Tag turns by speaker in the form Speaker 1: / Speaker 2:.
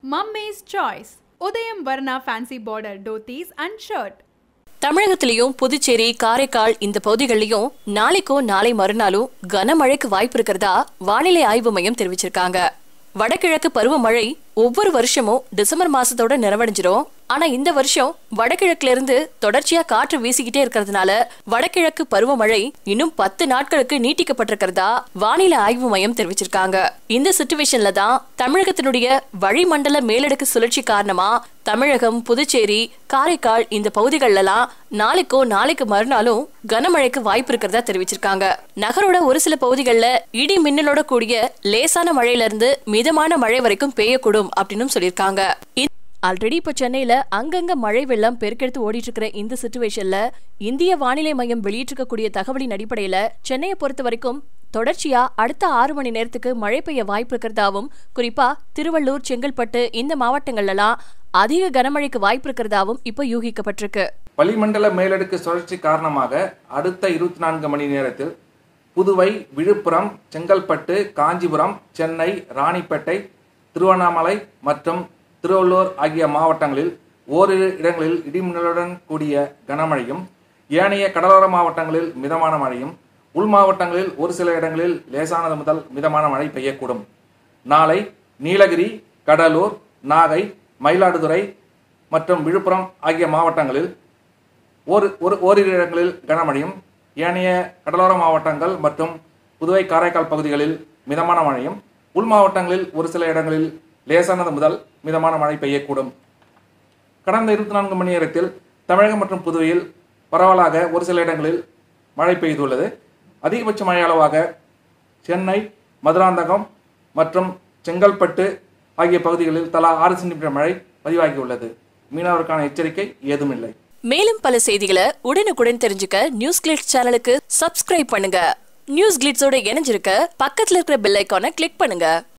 Speaker 1: Mummy's Choice Udayam Varna Fancy Border Dhotis and Shirt
Speaker 2: தமிழகத்திலையும் Puducherry Karaikal இந்த பகுதிகளிலையும் நாளைக்கோ நாளை மறுநாளும் கனமழைக்கு வாய்ப்பு இருக்கிறதா வானிலை ஆய்வு மையம் தெரிவிச்சிருக்காங்க வடகிழக்கு பருவமழை ஒவ்வொரு வருஷமும் டிசம்பர் மாசத்தோட நிறைவடைஞ்சிரும் ஆனா இந்த வருஷம் வடகிழக்குல இருந்து தொடர்ச்சியா காற்று வீசிக்கிட்டே இருக்கிறதுனால வடகிழக்கு பருவமழை இன்னும் பத்து நாட்களுக்கு நீட்டிக்கப்பட்டிருக்கிறதா வானிலை ஆய்வு மையம் தெரிவிச்சிருக்காங்க இந்த சுச்சுவேஷன்ல தான் தமிழகத்தினுடைய வளிமண்டல மேலடுக்கு சுழற்சி காரணமா தமிழகம் புதுச்சேரி காரைக்கால் இந்த பகுதிகளெல்லாம் நாளைக்கோ நாளைக்கு மறுநாளும் கனமழைக்கு வாய்ப்பு இருக்கிறதா தெரிவிச்சிருக்காங்க நகரோட ஒரு சில பகுதிகளில் இடி மின்னலோட கூடிய லேசான மழையில இருந்து மிதமான மழை வரைக்கும் பெய்யக்கூடும் அப்படின்னு சொல்லியிருக்காங்க ஆல்ரெடி இப்ப சென்னையில அங்கங்க மழை வெள்ளம் பெருக்கெடுத்து ஓடிட்டு இருக்கிற இந்த சுச்சுவேஷன்ல இந்திய வானிலை மையம் வெளியிட்டிருக்கக்கூடிய தகவலின் அடிப்படையில சென்னையை பொறுத்த வரைக்கும் தொடர்ச்சியா அடுத்த ஆறு மணி நேரத்துக்கு மழை பெய்ய வாய்ப்பு இருக்கிறதாவும் குறிப்பா திருவள்ளூர் செங்கல்பட்டு இந்த மாவட்டங்கள்லாம் அதிக கனமழைக்கு வாய்ப்பு இருக்கிறதாவும் இப்ப யூகிக்கப்பட்டிருக்கு
Speaker 3: வளிமண்டல மேலடுக்கு சுழற்சி காரணமாக அடுத்த இருபத்தி நான்கு மணி நேரத்தில் புதுவை விழுப்புரம் செங்கல்பட்டு காஞ்சிபுரம் சென்னை ராணிப்பேட்டை திருவண்ணாமலை மற்றும் திருவள்ளூர் ஆகிய மாவட்டங்களில் ஓரிரு இடங்களில் இடிமின்னலுடன் கூடிய கனமழையும் ஏனைய கடலோர மாவட்டங்களில் மிதமான மழையும் உள் மாவட்டங்களில் ஒரு சில இடங்களில் லேசானது முதல் மிதமான மழை பெய்யக்கூடும் நாளை நீலகிரி கடலூர் நாகை மயிலாடுதுறை மற்றும் விழுப்புரம் ஆகிய மாவட்டங்களில் ஒரு ஒரு ஓரிரு இடங்களில் கனமழையும் ஏனைய கடலோர மாவட்டங்கள் மற்றும் புதுவை காரைக்கால் பகுதிகளில் மிதமான மழையும் உள் மாவட்டங்களில் ஒரு சில இடங்களில் லேசானது முதல் மிதமான மழை பெய்யக்கூடும் கடந்த இருபத்தி நான்கு மணி நேரத்தில் தமிழகம் மற்றும் புதுவையில் பரவலாக ஒரு சில இடங்களில் மழை பெய்துள்ளது அதிகபட்ச மழை அளவாக சென்னை மதுராந்தகம் மற்றும் செங்கல்பட்டு ஆகிய பகுதிகளில் தலா ஆறு சென்டிமீட்டர் மழை பதிவாகியுள்ளது மீனவருக்கான எச்சரிக்கை ஏதுமில்லை
Speaker 2: மேலும் பல செய்திகளை உடனுக்குடன் தெரிஞ்சுக்க நியூஸ் கிளிட்ஸ் சேனலுக்கு சப்ஸ்கிரைப் பண்ணுங்க நியூஸ் கிளிட்ஸோட இணைஞ்சிருக்க பக்கத்துல இருக்கிற பெல் ஐக்கானை கிளிக் பண்ணுங்க